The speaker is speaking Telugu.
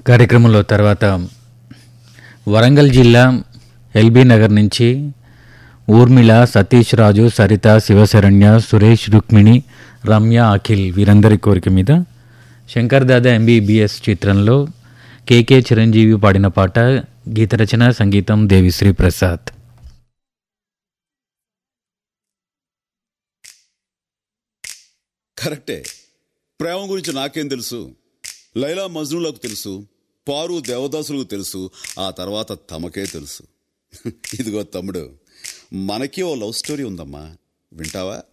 కార్యక్రమంలో తర్వాత వరంగల్ జిల్లా ఎల్బీ నగర్ నుంచి ఊర్మిళ సతీష్ రాజు సరిత శివశరణ్య సురేష్ రుక్మిణి రమ్య అఖిల్ వీరందరి కోరిక మీద శంకర్ దాదా ఎంబీబీఎస్ చిత్రంలో కేకే చిరంజీవి పాడిన పాట గీత రచన సంగీతం దేవిశ్రీ ప్రసాద్ కరెక్టే ప్రేమ గురించి నాకేం తెలుసు లైలా మజ్నులకు తెలుసు పారు దేవదాసులకు తెలుసు ఆ తర్వాత తమకే తెలుసు ఇదిగో తమ్ముడు మనకి ఓ లవ్ స్టోరీ ఉందమ్మా వింటావా